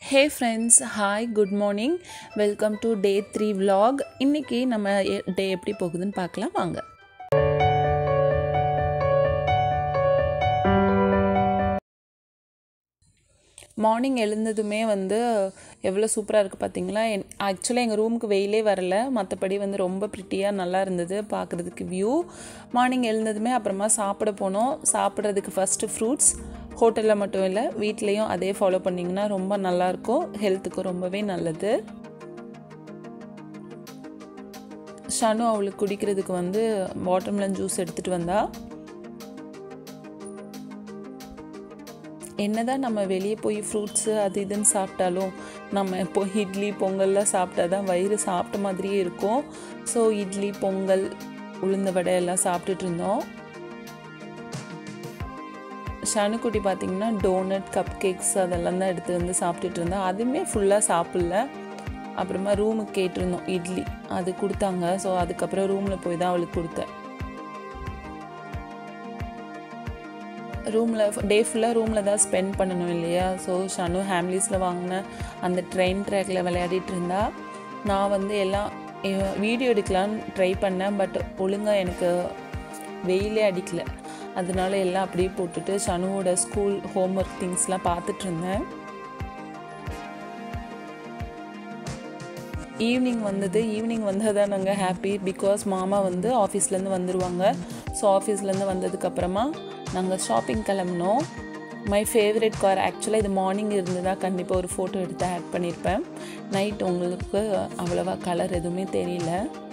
Hey friends hi good morning welcome to day three vlog இன்றைக்கி நம்ம டே எப்படி போகுதுன்னு பார்க்கலாம் வாங்க மார்னிங் எழுந்ததுமே வந்து எவ்வளோ சூப்பராக இருக்குது பார்த்தீங்களா என் ஆக்சுவலாக எங்கள் ரூமுக்கு வெயிலே வரல மற்றபடி வந்து ரொம்ப ப்ரிட்டியாக நல்லா இருந்தது பார்க்குறதுக்கு வியூ மார்னிங் எழுந்ததுமே அப்புறமா சாப்பிட போனோம் சாப்பிட்றதுக்கு ஃபஸ்ட்டு ஃப்ரூட்ஸ் ஹோட்டலில் மட்டும் இல்லை வீட்லேயும் அதே ஃபாலோ பண்ணிங்கன்னா ரொம்ப நல்லாயிருக்கும் ஹெல்த்துக்கு ரொம்பவே நல்லது ஷனு அவளுக்கு குடிக்கிறதுக்கு வந்து வாட்டர்மெலன் ஜூஸ் எடுத்துகிட்டு வந்தா என்னதான் நம்ம வெளியே போய் ஃப்ரூட்ஸு அது இதுன்னு சாப்பிட்டாலும் நம்ம இப்போ இட்லி பொங்கல்லாம் சாப்பிட்டா தான் வயிறு சாப்பிட்ட மாதிரியே இருக்கும் ஸோ இட்லி பொங்கல் உளுந்த வடை எல்லாம் சாப்பிட்டுட்டு இருந்தோம் ஷனுக்குட்டி பார்த்திங்கன்னா டோனட் கப் கேக்ஸ் அதெல்லாம் தான் எடுத்து வந்து சாப்பிட்டுட்டு இருந்தேன் அதுவுமே ஃபுல்லாக சாப்பிடல அப்புறமா ரூமுக்கு கேட்டிருந்தோம் இட்லி அது கொடுத்தாங்க ஸோ அதுக்கப்புறம் ரூமில் போய் தான் அவளுக்கு கொடுத்தேன் ரூமில் டே ஃபுல்லாக ரூமில் தான் ஸ்பெண்ட் பண்ணணும் இல்லையா ஸோ ஷனு ஹேம்லீஸில் வாங்கின அந்த ட்ரெயின் ட்ராக்கில் விளையாடிட்டு இருந்தா நான் வந்து எல்லாம் வீடியோ எடுக்கலான்னு ட்ரை பண்ணேன் பட் ஒழுங்காக எனக்கு வெயிலே அடிக்கல அதனால எல்லாம் அப்படியே போட்டுட்டு ஷனுவோட ஸ்கூல் ஹோம் ஒர்க் திங்ஸ்லாம் பார்த்துட்டு இருந்தேன் ஈவினிங் வந்தது ஈவினிங் வந்தால் தான் நாங்கள் ஹாப்பி பிகாஸ் மாமா வந்து ஆஃபீஸ்லேருந்து வந்துடுவாங்க ஸோ ஆஃபீஸ்லேருந்து வந்ததுக்கப்புறமா நாங்கள் ஷாப்பிங் கிளம்பினோம் மை ஃபேவரட் கார் ஆக்சுவலாக இது மார்னிங் இருந்ததாக கண்டிப்பாக ஒரு ஃபோட்டோ எடுத்து ஆட் பண்ணியிருப்பேன் நைட் உங்களுக்கு அவ்வளோவா கலர் எதுவுமே தெரியல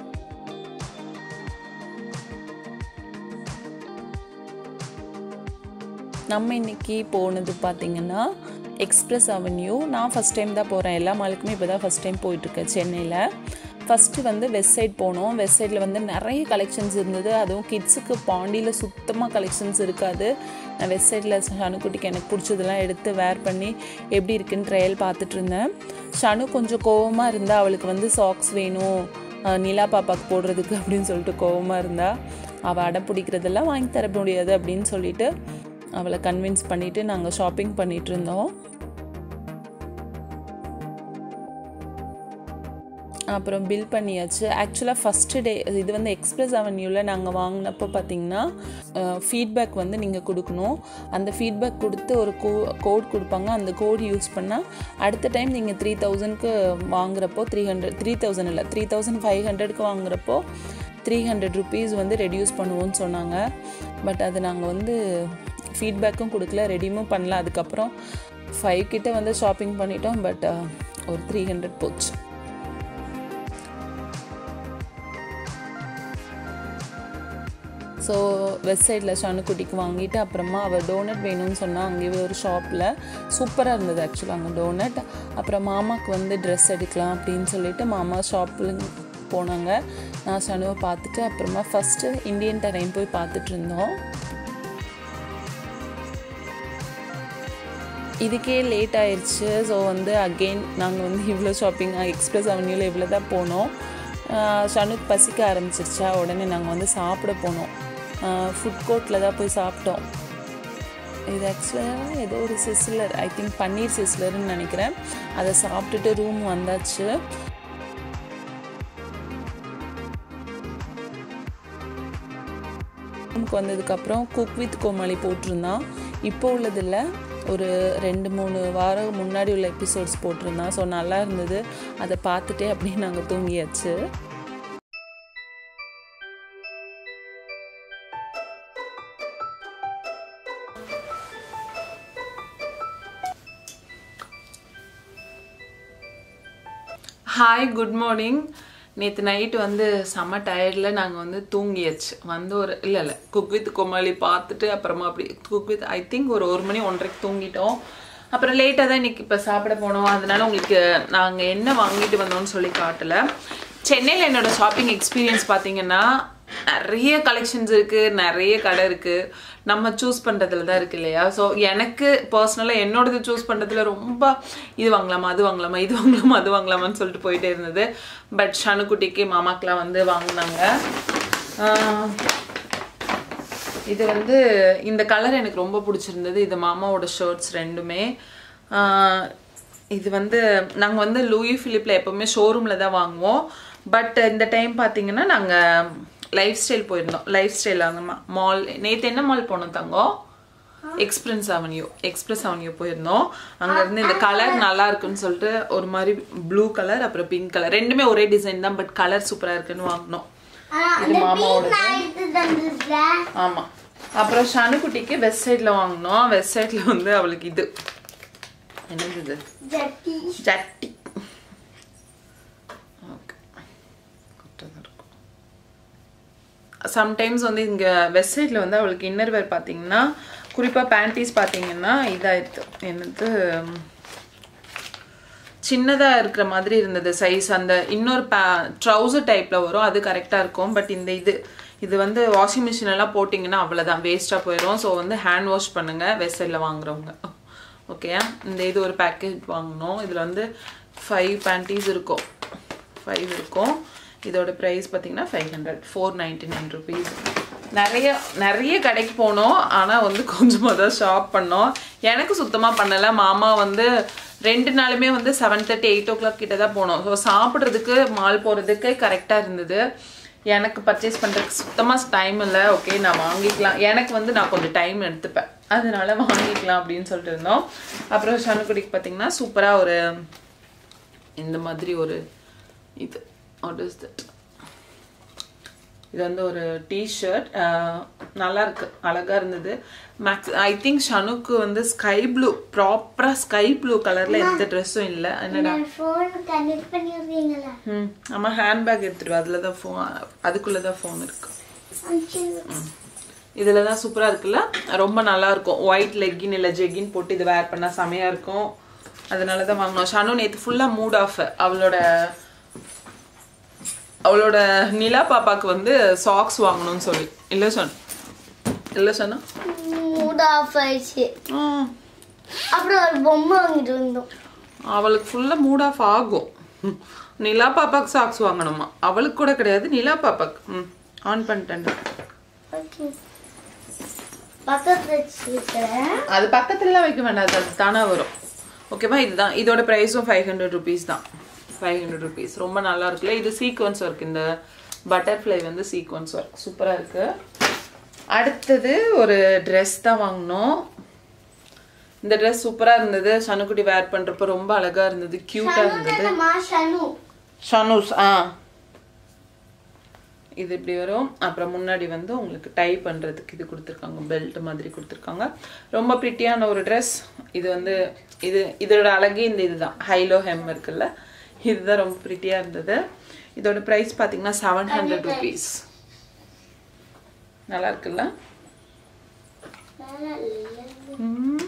நம்ம இன்றைக்கி போனது பார்த்திங்கன்னா எக்ஸ்பிரஸ் அவென்யூ நான் ஃபஸ்ட் டைம் தான் போகிறேன் எல்லா மாலுக்குமே இப்போ தான் ஃபஸ்ட் டைம் போயிட்டுருக்கேன் சென்னையில் ஃபஸ்ட்டு வந்து வெஸ்ட் சைட் போனோம் வெஸ்ட் சைடில் வந்து நிறைய கலெக்ஷன்ஸ் இருந்தது அதுவும் கிட்ஸுக்கு பாண்டியில் சுத்தமாக கலெக்ஷன்ஸ் இருக்காது நான் வெஸ்ட் சைடில் ஷனுக்குட்டிக்கு எனக்கு பிடிச்சதெல்லாம் எடுத்து வேர் பண்ணி எப்படி இருக்குன்னு ட்ரையல் பார்த்துட்டு இருந்தேன் ஷனு கொஞ்சம் கோவமாக இருந்தால் அவளுக்கு வந்து சாக்ஸ் வேணும் நிலா பாப்பாவுக்கு போடுறதுக்கு அப்படின்னு சொல்லிட்டு கோவமாக இருந்தா அவள் அடம் பிடிக்கிறதெல்லாம் வாங்கி தர முடியாது அப்படின்னு சொல்லிட்டு அவளை கன்வின்ஸ் பண்ணிவிட்டு நாங்கள் ஷாப்பிங் பண்ணிகிட்டு இருந்தோம் அப்புறம் பில் பண்ணியாச்சு ஆக்சுவலாக ஃபஸ்ட்டு டே இது வந்து எக்ஸ்பிரஸ் அவென்யூவில் நாங்கள் வாங்கினப்போ பார்த்தீங்கன்னா ஃபீட்பேக் வந்து நீங்கள் கொடுக்கணும் அந்த ஃபீட்பேக் கொடுத்து ஒரு கோ கோட் கொடுப்பாங்க அந்த கோட் யூஸ் பண்ணால் அடுத்த டைம் நீங்கள் த்ரீ தௌசண்ட்க்கு வாங்குறப்போ த்ரீ ஹண்ட்ரட் த்ரீ தௌசண்ட் இல்லை த்ரீ தௌசண்ட் ஃபைவ் ஹண்ட்ரட்க்கு வாங்குறப்போ த்ரீ ஹண்ட்ரட் ருபீஸ் வந்து ரெடியூஸ் பண்ணுவோன்னு சொன்னாங்க பட் அது நாங்கள் வந்து ஃபீட்பேக்கும் கொடுக்கல ரெடியும் பண்ணல அதுக்கப்புறம் ஃபைவ் கிட்ட வந்து ஷாப்பிங் பண்ணிட்டோம் பட் ஒரு த்ரீ ஹண்ட்ரட் போச்சு ஸோ வெஸ்ட் சைடில் ஷனுக்குட்டிக்கு வாங்கிட்டு அப்புறமா அவள் டோனட் வேணும்னு சொன்னால் அங்கேயே ஒரு ஷாப்பில் சூப்பராக இருந்தது ஆக்சுவலாக அங்கே டோனட் அப்புறம் மாமாவுக்கு வந்து ட்ரெஸ் எடுக்கலாம் அப்படின்னு சொல்லிட்டு மாமா ஷாப்பில் போனாங்க நான் ஷனுவை பார்த்துட்டு அப்புறமா ஃபஸ்ட்டு இந்தியன் டரைன் போய் பார்த்துட்டு இருந்தோம் இதுக்கே லேட் ஆயிடுச்சு ஸோ வந்து அகெயின் நாங்கள் வந்து இவ்வளோ ஷாப்பிங் எக்ஸ்பிரஸ் அவென்யூவில் இவ்வளோ தான் போனோம் ஷனுக்கு பசிக்க ஆரம்பிச்சிருச்சா உடனே நாங்கள் வந்து சாப்பிட போனோம் ஃபுட் கோர்ட்டில் தான் போய் சாப்பிட்டோம் இது ஆக்சுவலாக ஏதோ ஒரு சிஸ்லர் ஐ திங்க் பன்னீர் சிஸ்லர்னு நினைக்கிறேன் அதை சாப்பிட்டுட்டு ரூம் வந்தாச்சு ரூமுக்கு வந்ததுக்கப்புறம் குக் வித் கோமாளி போட்டிருந்தான் இப்போ உள்ளதில்ல ஒரு ரெண்டு மூணு வாரம் முன்னாடி உள்ள எபிசோட்ஸ் போட்டிருந்தான் ஸோ நல்லா இருந்தது அதை பார்த்துட்டே அப்படியே நாங்கள் தூங்கியாச்சு ஹாய் குட் மார்னிங் நேற்று நைட்டு வந்து செம்ம டயர்டில் நாங்கள் வந்து தூங்கியாச்சு வந்து ஒரு இல்லை இல்லை குக் வித் கோமாளி பார்த்துட்டு அப்புறமா அப்படி குக் வித் ஐ திங்க் ஒரு ஒரு மணி ஒன்றரைக்கு தூங்கிட்டோம் அப்புறம் லேட்டாக தான் இன்றைக்கி இப்போ சாப்பிட போனோம் அதனால உங்களுக்கு நாங்கள் என்ன வாங்கிட்டு வந்தோம்னு சொல்லி காட்டலை சென்னையில் என்னோடய ஷாப்பிங் எக்ஸ்பீரியன்ஸ் பார்த்தீங்கன்னா நிறைய கலெக்ஷன்ஸ் இருக்குது நிறைய கடை இருக்குது நம்ம சூஸ் பண்ணுறதுல தான் இருக்குது இல்லையா ஸோ எனக்கு பர்சனலாக என்னோடது சூஸ் பண்ணுறதுல ரொம்ப இது வாங்கலாமா அது வாங்கலாமா இது வாங்கலாமா அது வாங்கலாமான்னு சொல்லிட்டு போயிட்டே இருந்தது பட் ஷனுக்குட்டிக்கு மாமாக்கெலாம் வந்து வாங்கினாங்க இது வந்து இந்த கலர் எனக்கு ரொம்ப பிடிச்சிருந்தது இது மாமாவோட ஷர்ட்ஸ் ரெண்டுமே இது வந்து நாங்கள் வந்து லூயி ஃபிலிப்பில் எப்போவுமே ஷோரூமில் தான் வாங்குவோம் பட் இந்த டைம் பார்த்தீங்கன்னா நாங்கள் லைஃப் ஸ்டைல் போயிருந்தோம் லைஃப் ஸ்டைல் அங்கே மால் நேற்று என்ன மால் போனோம் தங்கம் எக்ஸ்பிரன்ஸ் அவென்யூ எக்ஸ்பிரஸ் அவென்யூ போயிருந்தோம் அங்க இருந்து இந்த கலர் நல்லா இருக்குன்னு சொல்லிட்டு ஒரு மாதிரி ப்ளூ கலர் அப்புறம் பிங்க் கலர் ரெண்டுமே ஒரே டிசைன் தான் பட் கலர் சூப்பரா இருக்குன்னு வாங்கினோம் இது மாமாவோட நான் எடுத்து தந்துருக்கல ஆமா அப்புறம் ஷானுக்குட்டிக்கு வெஸ்ட் சைட்ல வாங்கினோம் வெஸ்ட் சைட்ல வந்து அவளுக்கு இது என்னது இது ஜட்டி ஜட்டி ஓகே சம்டைம்ஸ் வந்து இங்கே வெஸ்ட் சைடில் வந்து அவளுக்கு இன்னர் வேர் பார்த்தீங்கன்னா குறிப்பாக பேண்டீஸ் பார்த்தீங்கன்னா இதாயிடுது என்னது சின்னதாக இருக்கிற மாதிரி இருந்தது சைஸ் அந்த இன்னொரு பே ட்ரௌசர் டைப்பில் வரும் அது கரெக்டாக இருக்கும் பட் இந்த இது இது வந்து வாஷிங் மிஷின் எல்லாம் போட்டிங்கன்னா அவ்வளோதான் வேஸ்ட்டாக போயிடும் ஸோ வந்து ஹேண்ட் வாஷ் பண்ணுங்கள் வெஸ்ட் சைடில் வாங்குறவங்க ஓகே இந்த இது ஒரு பேக்கேஜ் வாங்கினோம் இதில் வந்து ஃபைவ் பேண்டீஸ் இருக்கும் ஃபைவ் இருக்கும் இதோட ப்ரைஸ் பார்த்தீங்கன்னா five hundred four ninety nine rupees நிறைய நிறைய கடைக்கு போனோம் ஆனால் வந்து கொஞ்சமாக தான் ஷாப் பண்ணோம் எனக்கு சுத்தமாக பண்ணலை மாமா வந்து ரெண்டு நாளுமே வந்து seven thirty eight o'clock கிட்ட தான் போனோம் ஸோ சாப்பிட்றதுக்கு மால் போகிறதுக்கு கரெக்டாக இருந்தது எனக்கு பர்ச்சேஸ் பண்ணுறதுக்கு சுத்தமாக டைம் இல்லை ஓகே நான் வாங்கிக்கலாம் எனக்கு வந்து நான் கொஞ்சம் டைம் எடுத்துப்பேன் அதனால வாங்கிக்கலாம் அப்படின்னு சொல்லிட்டு இருந்தோம் அப்புறம் சனுக்குடிக்கு பார்த்தீங்கன்னா சூப்பராக ஒரு இந்த மாதிரி ஒரு இது வாட் இஸ் தட் இது வந்து ஒரு டிஷர்ட் நல்லா இருக்கு அழகா இருந்தது மேக்ஸ் ஐ திங்க் ஷனுக்கு வந்து ஸ்கை ப்ளூ ப்ராப்பரா ஸ்கை ப்ளூ கலர்ல எந்த ட்ரெஸ்ஸும் இல்லை என்னடா என் ஃபோன் கனெக்ட் பண்ணிடுறீங்களா ம் ஆமா ஹேண்ட்பேக் எடுத்துட்டு அதில் தான் ஃபோன் அதுக்குள்ளே தான் ஃபோன் இருக்கு இதில் தான் சூப்பராக இருக்குல்ல ரொம்ப நல்லா இருக்கும் ஒயிட் லெக்கின் இல்லை ஜெக்கின் போட்டு இது வேர் பண்ணால் செமையாக இருக்கும் அதனால தான் வாங்கினோம் ஷனு நேற்று ஃபுல்லாக மூட் ஆஃப் அவளோட அவளோட நிலா பாப்பாக்கு வந்து சாக்ஸ் வாங்கணும்னு சொல்லி இல்லை சொன்ன இல்லை சொன்னா மூட் ஆஃப் ஆயிடுச்சு அப்புறம் ஒரு பொம்மை வாங்கிட்டு வந்தோம் அவளுக்கு ஃபுல்லாக மூட் ஆஃப் ஆகும் நிலா பாப்பாக்கு சாக்ஸ் வாங்கணுமா அவளுக்கு கூட கிடையாது நிலா பாப்பாக்கு ம் ஆன் பண்ணிட்டேன் ஓகே பக்கத்துல வச்சிருக்கிறேன் அது பக்கத்துலலாம் வைக்க வேண்டாம் அது தானே வரும் ஓகேவா இதுதான் இதோட ப்ரைஸும் ஃபைவ் ஹண்ட்ரட் ருபீஸ் தான் ஃபைவ் ஹண்ட்ரட் ருபீஸ் ரொம்ப நல்லா இருக்குல்ல இது சீக்வன்ஸ் ஒர்க் இந்த பட்டர்ஃப்ளை வந்து சீக்வன்ஸ் ஒர்க் சூப்பராக இருக்கு அடுத்தது ஒரு ட்ரெஸ் தான் வாங்கினோம் இந்த ட்ரெஸ் சூப்பராக இருந்தது சனுக்குட்டி வேர் பண்ணுறப்ப ரொம்ப அழகாக இருந்தது க்யூட்டாக இருந்தது ஷனு ஷனு ஷனூஸ் ஆ இது இப்படி வரும் அப்புறம் முன்னாடி வந்து உங்களுக்கு டை பண்ணுறதுக்கு இது கொடுத்துருக்காங்க பெல்ட் மாதிரி கொடுத்துருக்காங்க ரொம்ப ப்ரிட்டியான ஒரு ட்ரெஸ் இது வந்து இது இதோட அழகே இந்த இதுதான் ஹைலோ ஹெம் இருக்குல்ல இதுதான் ரொம்ப ப்ரிட்டியாக இருந்தது இதோட ப்ரைஸ் பார்த்தீங்கன்னா செவன் ஹண்ட்ரட் ருபீஸ் நல்லா இருக்குல்ல ம்.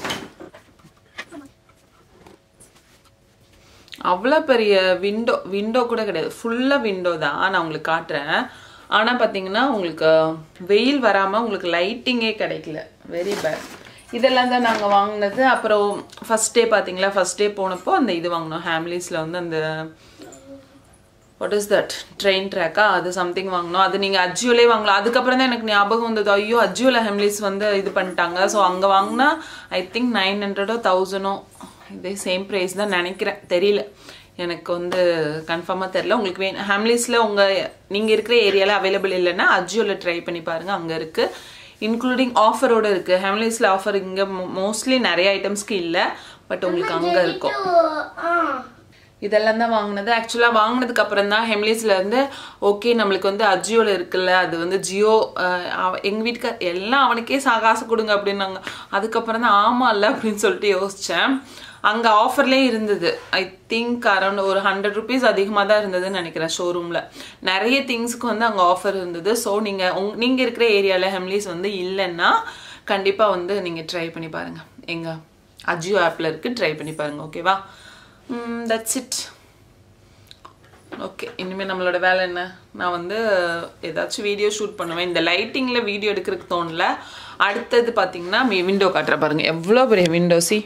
அவ்வளோ பெரிய விண்டோ விண்டோ கூட கிடையாது ஃபுல்லாக விண்டோ தான் நான் உங்களுக்கு காட்டுறேன் ஆனால் பார்த்தீங்கன்னா உங்களுக்கு வெயில் வராமல் உங்களுக்கு லைட்டிங்கே கிடைக்கல வெரி பேட் இதெல்லாம் தான் நாங்கள் வாங்கினது அப்புறம் ஃபஸ்ட் டே பார்த்தீங்களா ஃபஸ்ட் டே போனப்போ அந்த இது வாங்கினோம் ஹேம்லீஸில் வந்து அந்த வாட் இஸ் தட் ட்ரெயின் ட்ராக்கா அது சம்திங் வாங்கினோம் அது நீங்கள் அஜியோலே வாங்கலாம் அதுக்கப்புறம் தான் எனக்கு ஞாபகம் வந்தது ஐயோ அஜியோல ஹெம்லிஸ் வந்து இது பண்ணிட்டாங்க ஸோ அங்கே வாங்கினா ஐ திங்க் நைன் ஹண்ட்ரடோ தௌசண்டோ இதே சேம் ப்ரைஸ் தான் நினைக்கிறேன் தெரியல எனக்கு வந்து கன்ஃபார்மாக தெரில உங்களுக்கு வேணும் ஹேம்லிஸில் உங்கள் நீங்கள் இருக்கிற ஏரியாவில் அவைலபிள் இல்லைன்னா அஜியோவில் ட்ரை பண்ணி பாருங்கள் அங்கே இருக்குது இன்க்ளூடிங் ஆஃபரோட இருக்குது ஹேம்லிஸில் ஆஃபர் இங்கே மோஸ்ட்லி நிறைய ஐட்டம்ஸ்க்கு இல்லை பட் உங்களுக்கு அங்கே இருக்கும் ஆ இதெல்லாம் தான் வாங்கினது ஆக்சுவலாக வாங்கினதுக்கு அப்புறம் தான் ஹெம்லிஸ்ல இருந்து ஓகே நம்மளுக்கு வந்து அஜியோல இருக்குல்ல அது வந்து ஜியோ அஹ், அவ- எங்க வீட்டுக்கார் எல்லாம் அவனுக்கே சா காசு கொடுங்க அப்படின்னாங்க அதுக்கப்புறம் தான் ஆமா இல்ல அப்படின்னு சொல்லிட்டு யோசிச்சேன் அங்க ஆஃபர்லேயே இருந்தது ஐ திங்க் அரௌண்ட் ஒரு ஹண்ட்ரட் ருபீஸ் அதிகமாக தான் இருந்ததுன்னு நினைக்கிறேன் ஷோரூமில் நிறைய திங்ஸ்க்கு வந்து அங்கே ஆஃபர் இருந்தது ஸோ நீங்கள் உங் நீங்கள் இருக்கிற ஏரியாவில் ஹெம்லிஸ் வந்து இல்லைன்னா கண்டிப்பாக வந்து நீங்கள் ட்ரை பண்ணி பாருங்கள் எங்கள் அஜியோ ஆப்பில் இருக்குது ட்ரை பண்ணி பாருங்கள் ஓகேவா தட்ஸ் இட் ஓகே இனிமேல் நம்மளோட வேலை என்ன நான் வந்து ஏதாச்சும் வீடியோ ஷூட் பண்ணுவேன் இந்த லைட்டிங்கில் வீடியோ எடுக்கிறதுக்கு தோணல அடுத்தது பார்த்தீங்கன்னா விண்டோ காட்டுற பாருங்க எவ்வளோ பெரிய விண்டோ சி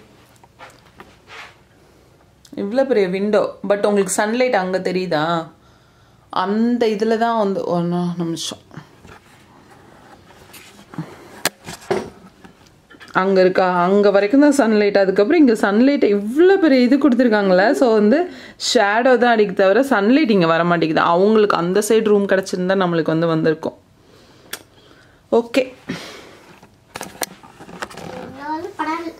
இவ்வளோ பெரிய விண்டோ பட் உங்களுக்கு சன்லைட் அங்கே தெரியுதா அந்த இதில் தான் வந்து ஒன்று நிமிஷம் அங்கே இருக்கா அங்கே வரைக்கும் தான் சன்லைட் அதுக்கப்புறம் இங்கே சன்லைட் இவ்வளோ பெரிய இது கொடுத்துருக்காங்களே ஸோ வந்து ஷேடோ தான் அடிக்க தவிர சன்லைட் இங்கே வர மாட்டேங்குது அவங்களுக்கு அந்த சைடு ரூம் கிடச்சிருந்தா நம்மளுக்கு வந்து வந்திருக்கும் ஓகே நாலு படாது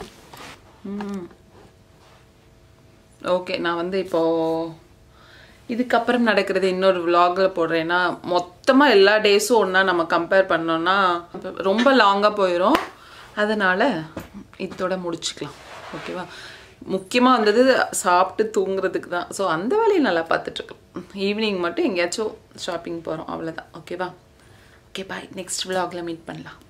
ஓகே நான் வந்து இப்போ இதுக்கப்புறம் நடக்கிறது இன்னொரு vlogல போடுறேன்னா மொத்தமாக எல்லா டேஸும் ஒன்றா நம்ம கம்பேர் பண்ணோம்னா ரொம்ப லாங்காக போயிடும் அதனால இதோட முடிச்சுக்கலாம் ஓகேவா முக்கியமாக வந்தது சாப்பிட்டு தூங்குறதுக்கு தான் ஸோ அந்த வேலையை நல்லா பார்த்துட்ருக்கோம் ஈவினிங் மட்டும் எங்கேயாச்சும் ஷாப்பிங் போகிறோம் அவ்வளோதான் ஓகேவா ஓகே பாய் நெக்ஸ்ட் vlogல மீட் பண்ணலாம்